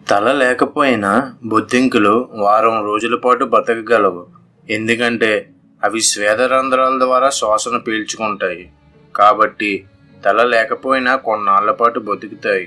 తల లేకపోయినా బొద్దింకలు వారం రోజుల పాటు బతకగలవు ఎందుకంటే అవి స్వేదరంధ్రాల ద్వారా శ్వాసను పీల్చుకుంటాయి కాబట్టి తల లేకపోయినా కొన్నాళ్ల పాటు బతుకుతాయి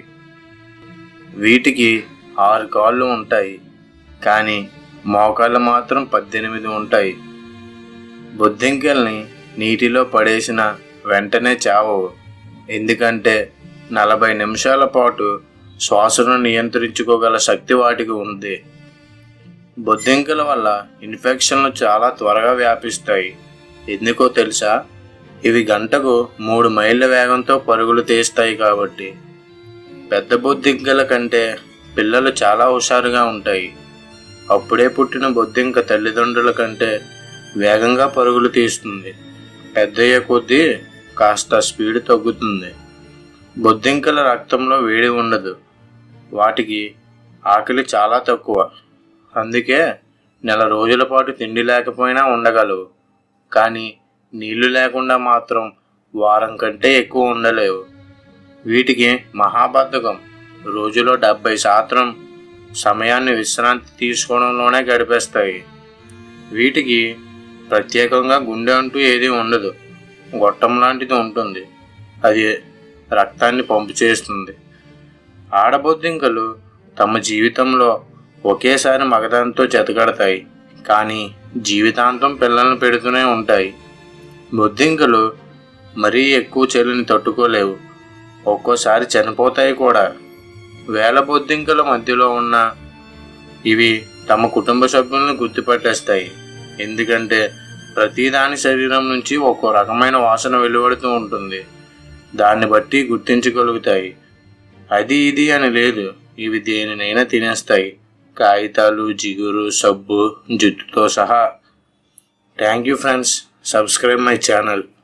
వీటికి ఆరు కాళ్ళు ఉంటాయి కానీ మోకాళ్ళు మాత్రం పద్దెనిమిది ఉంటాయి బొద్దింకల్ని నీటిలో పడేసిన వెంటనే చావవు ఎందుకంటే నలభై నిమిషాల పాటు శ్వాసను నియంత్రించుకోగల శక్తి వాటికి ఉంది బొద్దింకల వల్ల ఇన్ఫెక్షన్లు చాలా త్వరగా వ్యాపిస్తాయి ఎందుకో తెలుసా ఇవి గంటకు మూడు మైళ్ళ వేగంతో పరుగులు తీస్తాయి కాబట్టి పెద్ద బొద్దింకల కంటే పిల్లలు చాలా హుషారుగా ఉంటాయి అప్పుడే పుట్టిన బొద్దింక తల్లిదండ్రుల కంటే వేగంగా పరుగులు తీస్తుంది పెద్దయ్యే కొద్దీ కాస్త స్పీడ్ తగ్గుతుంది బొద్దింకల రక్తంలో వేడి ఉండదు వాటికి ఆకలి చాలా తక్కువ అందుకే నెల రోజుల పాటు తిండి లేకపోయినా ఉండగలవు కానీ నీళ్లు లేకుండా మాత్రం వారం కంటే ఎక్కువ ఉండలేవు వీటికి మహాబద్ధకం రోజులో డెబ్బై శాతం సమయాన్ని విశ్రాంతి తీసుకోవడంలోనే గడిపేస్తాయి వీటికి ప్రత్యేకంగా గుండె అంటూ ఏదీ ఉండదు గొట్టం లాంటిది ఉంటుంది అది రక్తాన్ని పంపు చేస్తుంది ఆడబొద్దింకలు తమ జీవితంలో ఒకేసారి మగదాంతో జతగడతాయి కానీ జీవితాంతం పిల్లల్ని పెడుతూనే ఉంటాయి బొద్దింకలు మరీ ఎక్కువ చలిని తట్టుకోలేవు ఒక్కోసారి చనిపోతాయి కూడా వేల బొద్దింకల మధ్యలో ఉన్న ఇవి తమ కుటుంబ సభ్యులను గుర్తుపట్టేస్తాయి ఎందుకంటే ప్రతిదాని శరీరం నుంచి ఒక్కో రకమైన వాసన వెలువడుతూ ఉంటుంది దాన్ని బట్టి గుర్తించగలుగుతాయి అది ఇది అని లేదు ఇవి దేనినైనా తినేస్తాయి కాగితాలు జిగురు సబ్బు జుట్టుతో సహా thank you friends subscribe my channel